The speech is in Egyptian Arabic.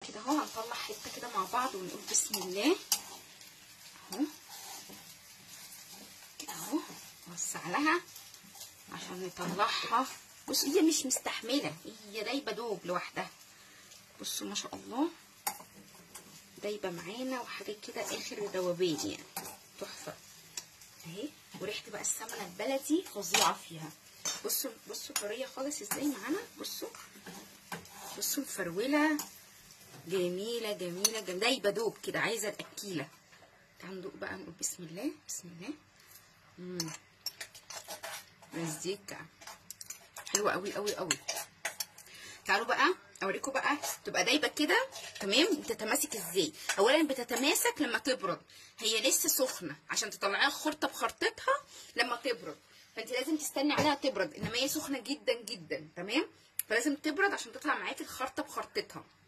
كده اهو هنطلع حته كده مع بعض ونقول بسم الله اهو كده اهو نوسع لها عشان نطلعها بص هي مش مستحمله هي دايبه دوب لوحدها بصوا ما شاء الله دايبه معانا وحاجات كده اخر ذوبان يعني تحفه اهي وريحه بقى السمنه البلدي فظيعه فيها بصوا بصوا طريه خالص ازاي معانا بصوا بصوا مفروله جميله جميله جميله دايبه دوب كده عايزه الاكيله تعالوا ندوق بقى نقول بسم الله بسم الله امم مزيكا حلوه قوي قوي قوي تعالوا بقى اوريكم بقى تبقى دايبه كده تمام بتتماسك ازاي اولا بتتماسك لما تبرد هي لسه سخنه عشان تطلعيها خرطه بخرطتها لما تبرد فانت لازم تستني عليها تبرد انما هي سخنه جدا جدا تمام فلازم تبرد عشان تطلع معاكي الخرطه بخرطتها